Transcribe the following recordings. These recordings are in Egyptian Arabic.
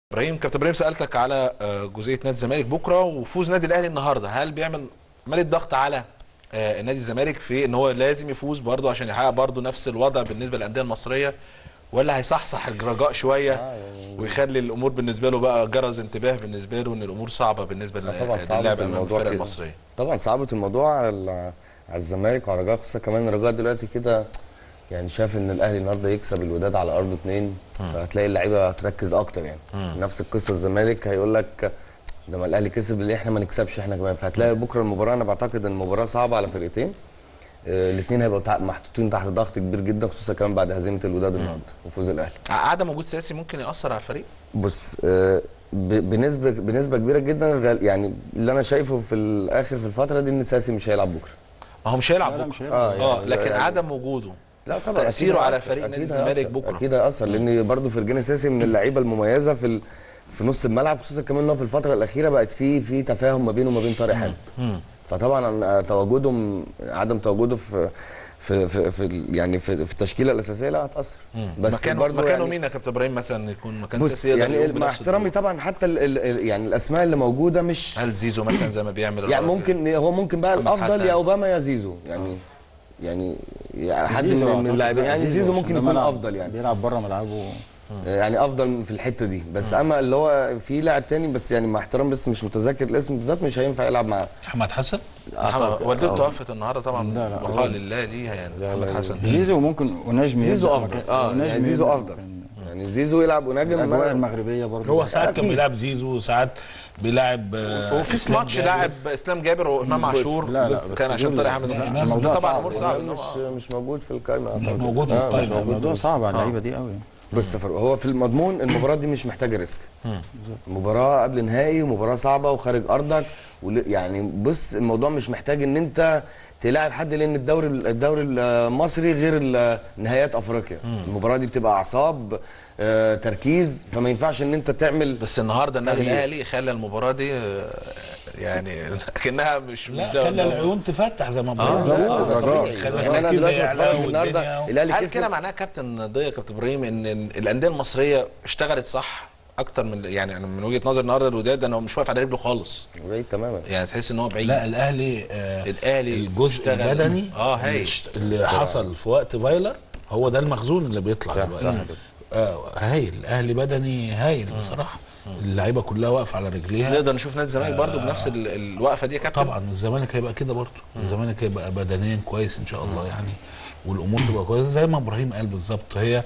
ابراهيم كابتن ابراهيم سالتك على آه، جزئيه نادي الزمالك بكره وفوز نادي الاهلي النهارده هل بيعمل عمليه ضغط على آه، نادي الزمالك في ان هو لازم يفوز برضه عشان يحقق برضه نفس الوضع بالنسبه للانديه المصريه ولا هيصحصح الرجاء شويه ويخلي الامور بالنسبه له بقى جرس انتباه بالنسبه له ان الامور صعبه بالنسبه لا طبعا صعبة للعب امام الموضوع الفرق كده. المصريه طبعا صعبت الموضوع على ال- على الزمالك وعلى الرجاء خصوصا كمان الرجاء دلوقتي كده يعني شاف ان الاهلي النهارده يكسب الوداد على ارضه اتنين فهتلاقي اللعيبه هتركز اكتر يعني نفس القصه الزمالك هيقول لك ده ما الاهلي كسب ليه احنا ما نكسبش احنا كمان فهتلاقي بكره المباراه انا بعتقد ان المباراه صعبه على فرقتين الاثنين هيبقوا تع- محطوطين تحت ضغط كبير جدا خصوصا كمان بعد هزيمه الوداد النهارده وفوز الاهلي عدم وجود سياسي ممكن ياثر على الفريق بص آه، ب- بنسبه بنسبه كبيره جدا غال- يعني اللي انا شايفه في الاخر في الفتره دي ان ساسي مش هيلعب بكره ما هو مش هيلعب لا، لا، بكره مش هيلعب. اه اه يعني- لكن يعني- عدم وجوده لا طبعا تأثيره أكيد على هيأثر، فريق أكيد نادي الزمالك هيأثر، بكرة. اكيد هيأثر لان برضه فرجاني ساسي من اللعيبه المميزه في ال... في نص الملعب خصوصا كمان ان هو في الفتره الاخيره بقت في في تفاهم ما بينه وما بين طارق حامد فطبعا آه، تواجدهم عدم تواجده في في في, في ال- يعني في, في التشكيله الاساسيه لا هتاثر بس مكانه برضه مكانه يعني مين يا كابتن ابراهيم مثلا يكون مكان بص سياسي يقدر يعني يقوم مع بنفس احترامي الدور؟ طبعا حتى ال ال يعني الاسماء اللي موجوده مش هل زيزو مثلا زي ما بيعمل يعني الراجل؟ ممكن هو ممكن بقى محمد الافضل حسن. يا اوباما يا زيزو يعني يعني يعني حد زيزو من من أعتقد اللاعبين لا، يعني زيزو عشان ممكن ده يكون ملعب افضل يعني بيلعب بره ملعبه يعني افضل في الحته دي بس اما اللي هو في لاعب تاني بس يعني مع احترام بس مش متذكر الاسم بالظبط مش هينفع يلعب معاه احمد حسن محمد والدته توفت النهارده طبعا لا، لا، بقاء هو- لله ليها يعني محمد لا، حسن زيزو ممكن ونجم زيزو يبدأ افضل مكان- اه ونجم يعني زيزو يبدأ افضل مكان- يعني زيزو يلعب ونجم الاجواء ما- المغربيه برضه هو ساعات كان أكيد. بيلعب زيزو وساعات بيلعب آه، وفي في إسلام ماتش جابر. لاعب اسلام جابر وامام عاشور لا، لا، بس بس كان عشان دول- طارق حامد لا، بس الموضوع طبعا صعب. امور صعبه مش طبعا. مش موجود في القائمه مش أعتقد. موجود في آه، مش القائمة. موجود. الموضوع صعب على اللعيبه دي قوي بص يا فاروق هو في المضمون المباراه دي مش محتاجه ريسك مباراه قبل نهائي ومباراه صعبه وخارج ارضك ول- يعني بص الموضوع مش محتاج ان انت تلاعب حد لان الدوري الدوري المصري غير ال- نهائيات افريقيا المباراه دي بتبقى اعصاب آه، تركيز فما ينفعش ان انت تعمل بس النهارده النادي تغيير. الاهلي خلى المباراه دي آه، يعني كانها مش مش لا دوري خلى دوري. العيون تفتح زي ما بقول آه، ده آه، طبيعي آه، خلى يعني انا التركيز دلوقتي يعلى بتفرج النهارده والدنيا الاهلي هل كسب كده معناها كابتن ضياء يا كابتن ابراهيم ان إن الانديه المصريه اشتغلت صح اكتر من يعني أنا من وجهه نظر النهارده الوداد ان هو مش واقف على رجله خالص بعيد تماما يعني تحس ان هو بعيد لا الاهلي آه الأهلي الجزء اشتغل. البدني آه، هايل. اللي اشت- اللي حصل في وقت فايلر هو ده المخزون اللي بيطلع صح، دلوقتي صح كده. آه هايل الاهلي بدني هايل بصراحه اللعيبه كلها واقفه على رجليها نقدر نشوف نادي الزمالك برضو بنفس ال- الوقفه دي يا كابتن طبعا الزمالك هيبقى كده برضه الزمالك هيبقى بدنيا كويس ان شاء الله يعني والامور تبقى كويسه زي ما ابراهيم قال بالظبط هي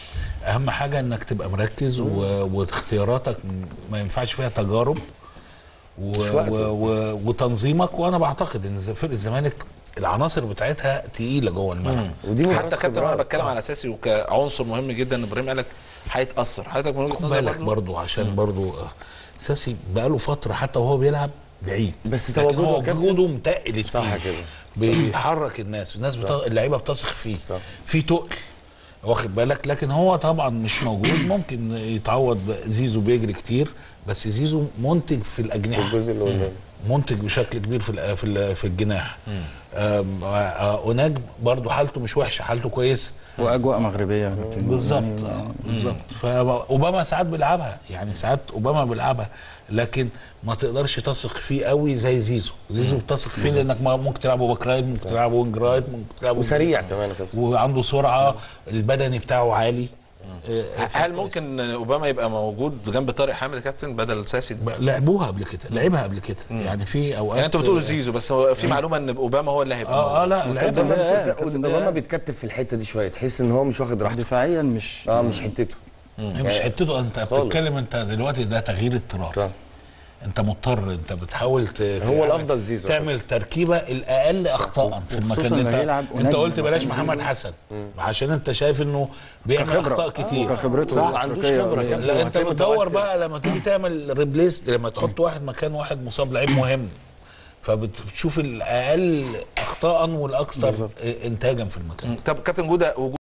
اهم حاجه انك تبقى مركز و... واختياراتك ما ينفعش فيها تجارب و... مش وقته. و... و... وتنظيمك وانا بعتقد ان فرق الزمالك العناصر بتاعتها تقيله جوه الملعب ودي مباراة حتى كابتن خبرات. انا بتكلم على اساسي وكعنصر مهم جدا ابراهيم قال لك هيتاثر حضرتك من وجهه خد نظرك بالك برضو برضه عشان برضه آه، ساسي بقاله فتره حتى وهو بيلعب بعيد بس لكن تواجده هو يا كابتن- وجوده متقل صح كتير. كده. بيحرك الناس الناس بت... اللعيبه بتثق فيه صح. في تقل واخد بالك لكن هو طبعا مش موجود ممكن يتعوض ب- زيزو بيجري كتير بس زيزو منتج في في الاجنحه الجزء اللي قدام منتج بشكل كبير في ال- في ال- في الجناح آم، آه، آه، اوناج برضو حالته مش وحشه حالته كويسه واجواء مغربيه يا كابتن. بالظبط يعني آه، بالظبط فاوباما ساعات بيلعبها يعني ساعات اوباما بيلعبها لكن ما تقدرش تثق فيه قوي زي زيزو زيزو بتثق فيه لانك ما- ممكن تلعبه باك رايت ممكن تلعبه وينج رايت ممكن تلعبه وسريع كمان يا كابتن وعنده سرعه البدني بتاعه عالي آه، هل ممكن اوباما يبقى موجود جنب طارق حامد يا كابتن بدل ساسي بقى لعبوها قبل كده لعبها قبل كده يعني في اوقات يعني انتوا بتقولوا زيزو بس هو في معلومه ان اوباما هو اللي هيبقى اه اه موجود. لا لعبها اوباما بقى. بيتكتف- اوباما بيتكتف في الحته دي شويه تحس ان هو مش واخد راحته دفاعيا مش اه مش حتته هي مش حتته انت خالص. بتتكلم انت دلوقتي ده تغيير اضطرار صح انت مضطر انت بتحاول ت... هو تعمل- الأفضل زيزو. تعمل تركيبه الاقل اخطاء في المكان وخصوصاً اللي إنه انت هيلعب انت قليل قلت بلاش مكان محمد زيزو. حسن عشان انت شايف انه بيعمل كخبرة. اخطاء كتير كخبرته صح، ما عندوش الأفريقية خبرة. قليلة. لا انت هتبقى بتدور متوتر. بقى لما تيجي تعمل ريبليس لما تحط واحد مكان واحد مصاب لعيب مهم فبتشوف الاقل اخطاء والاكثر انتاجا في المكان طب كابتن جوده وجود